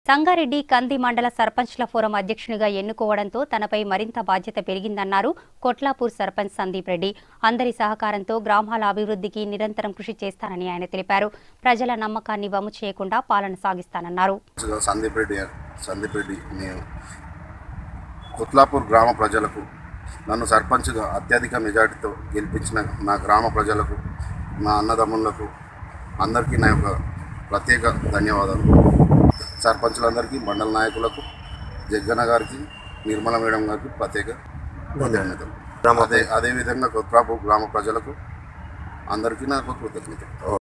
సంగారెడ్డి కంది మండల సర్పంచ్ల ఫోరం అధ్యక్షునిగా ఎన్నుకోవడంతో తనపై మరింత బాధ్యత పెరిగిందన్నారు కొట్లాపూర్ సర్పంచ్ సందీప్ రెడ్డి అందరి సహకారంతో గ్రామాల అభివృద్ధికి నిరంతరం కృషి చేస్తానని ఆయన తెలిపారు ప్రజల నమ్మకాన్ని వమ్ము చేయకుండా పాలన సాగిస్తానన్నారు సందీప్ రెడ్డి సందీప్ రెడ్డి నేను కుత్లాపూర్ గ్రామ ప్రజలకు నన్ను సర్పంచ్గా అత్యధిక మెజార్టీతో గెలిపించిన నా గ్రామ ప్రజలకు నా అన్నదమ్ములకు అందరికీ నా యొక్క ప్రత్యేక ధన్యవాదాలు సర్పంచులందరికీ మండల నాయకులకు జగ్గన్న గారికి నిర్మల మేడం గారికి ప్రత్యేక ధన్యవాదాలు అదే అదేవిధంగా కుత్లాపూర్ గ్రామ ప్రజలకు అందరికీ నాకు కృతజ్ఞతలు